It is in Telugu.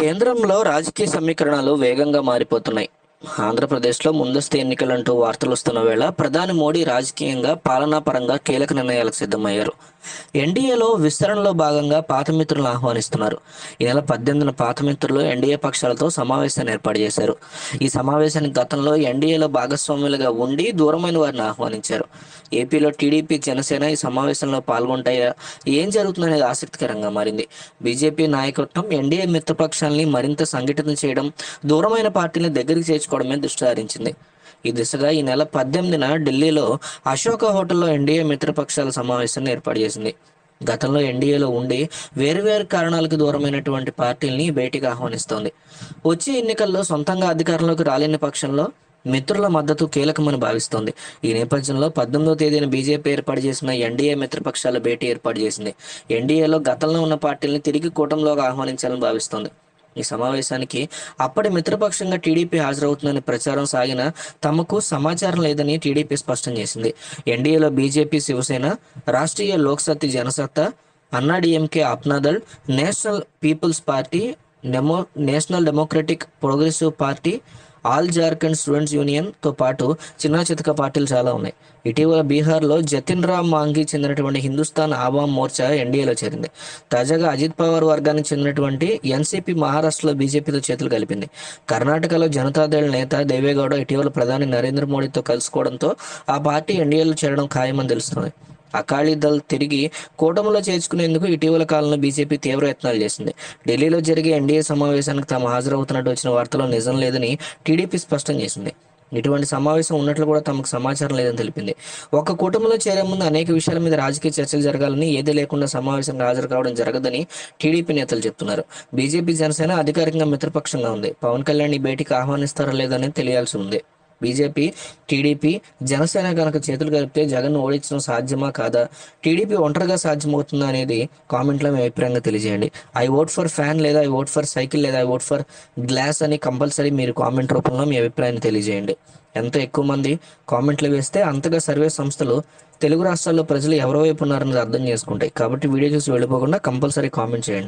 కేంద్రంలో రాజకీయ సమీకరణాలు వేగంగా మారిపోతున్నాయి ఆంధ్రప్రదేశ్లో ముందస్తు ఎన్నికలంటూ వార్తలు వస్తున్న వేళ ప్రధాని మోడీ రాజకీయంగా పాలనాపరంగా కీలక నిర్ణయాలకు సిద్ధమయ్యారు ఎన్డీఏలో విస్తరణలో భాగంగా పాత మిత్రులను ఆహ్వానిస్తున్నారు ఈ నెల పద్దెనిమిదిన పాత మిత్రులు ఎన్డీఏ పక్షాలతో సమావేశాన్ని ఏర్పాటు చేశారు ఈ సమావేశానికి గతంలో ఎన్డీఏలో భాగస్వాములుగా ఉండి దూరమైన వారిని ఆహ్వానించారు ఏపీలో టీడీపీ జనసేన ఈ సమావేశంలో పాల్గొంటాయా ఏం జరుగుతుందనేది ఆసక్తికరంగా మారింది బీజేపీ నాయకత్వం ఎన్డీఏ మిత్రపక్షాలని మరింత సంఘటితం చేయడం దూరమైన పార్టీని దగ్గరికి చేర్చుకోవడమే దృష్టి సారించింది ఈ దిశగా ఈ నెల పద్దెనిమిదిన ఢిల్లీలో అశోక హోటల్లో ఎన్డీఏ మిత్రపక్షాల సమావేశాన్ని ఏర్పాటు చేసింది గతంలో ఎన్డీఏలో ఉండి వేరువేరు కారణాలకు దూరమైనటువంటి పార్టీల్ని భేటీకి ఆహ్వానిస్తోంది వచ్చే ఎన్నికల్లో సొంతంగా అధికారంలోకి రాలేని పక్షంలో మిత్రుల మద్దతు కీలకమని భావిస్తోంది ఈ నేపథ్యంలో పద్దెనిమిదో తేదీన బీజేపీ ఏర్పాటు చేసిన ఎన్డీఏ మిత్రపక్షాల భేటీ ఏర్పాటు చేసింది ఎన్డీఏలో గతంలో ఉన్న పార్టీల్ని తిరిగి కూటమిలోకి ఆహ్వానించాలని భావిస్తోంది ఈ సమావేశానికి అప్పటి మిత్రపక్షంగా టీడీపీ హాజరవుతుందని ప్రచారం సాగిన తమకు సమాచారం లేదని టీడీపీ స్పష్టం చేసింది ఎన్డీఏలో బీజేపీ శివసేన రాష్ట్రీయ లోక్సత్తి Jansatta Anna DMK Apna Dal National People's Party demo National Democratic Progressive Party All Jharkhand Students Union తో పాటు చిన్న చితక పార్టీలు చాలా ఉన్నాయి ఇటీవల బీహార్లో జతిన్ రామ్ మాంఘీ చెందినటువంటి హిందుస్థాన్ ఆవాం మోర్చా ఎన్డీఏలో చేరింది తాజాగా అజిత్ పవార్ వర్గానికి చెందినటువంటి ఎన్సీపీ మహారాష్ట్రలో బీజేపీతో చేతులు కలిపింది కర్ణాటకలో జనతాదళ్ నేత దేవేగౌడ ఇటీవల ప్రధాని నరేంద్ర మోడీతో కలుసుకోవడంతో ఆ పార్టీ ఎన్డీఏలో చేరడం ఖాయమని తెలుస్తుంది అకాళీ దళ్ తిరిగి కూటమిలో చేర్చుకునేందుకు ఇటీవల కాలంలో బీజేపీ తీవ్ర యత్నాలు చేసింది ఢిల్లీలో జరిగే ఎన్డీఏ సమావేశానికి తాము హాజరవుతున్నట్టు వచ్చిన వార్తలో నిజం లేదని టీడీపీ స్పష్టం చేసింది ఇటువంటి సమావేశం ఉన్నట్లు కూడా తమకు సమాచారం లేదని తెలిపింది ఒక కూటమిలో చేరే ముందు అనేక విషయాల మీద రాజకీయ చర్చలు జరగాలని ఏదీ లేకుండా సమావేశంగా హాజరు కావడం జరగదని టీడీపీ నేతలు చెప్తున్నారు బీజేపీ జనసేన అధికారికంగా మిత్రపక్షంగా ఉంది పవన్ కళ్యాణ్ ఈ భేటీకి ఆహ్వానిస్తారా లేదని తెలియాల్సి ఉంది బీజేపీ టీడీపీ జనసేన కనుక చేతులు కలిపితే జగన్ ఓడించడం సాధ్యమా కాదా టీడీపీ ఒంటరిగా సాధ్యమవుతుందా అనేది కామెంట్లో మీ అభిప్రాయంగా తెలియజేయండి ఐ ఓట్ ఫర్ ఫ్యాన్ లేదా ఐ ఓట్ ఫర్ సైకిల్ లేదా ఐ ఓట్ ఫర్ గ్లాస్ అని కంపల్సరీ మీరు కామెంట్ రూపంలో మీ అభిప్రాయాన్ని తెలియజేయండి ఎంత ఎక్కువ మంది కామెంట్లు వేస్తే అంతగా సర్వే సంస్థలు తెలుగు రాష్ట్రాల్లో ప్రజలు ఎవరి వైపు ఉన్నారన్నది అర్థం చేసుకుంటాయి కాబట్టి వీడియో చూసి వెళ్ళిపోకుండా కంపల్సరీ కామెంట్ చేయండి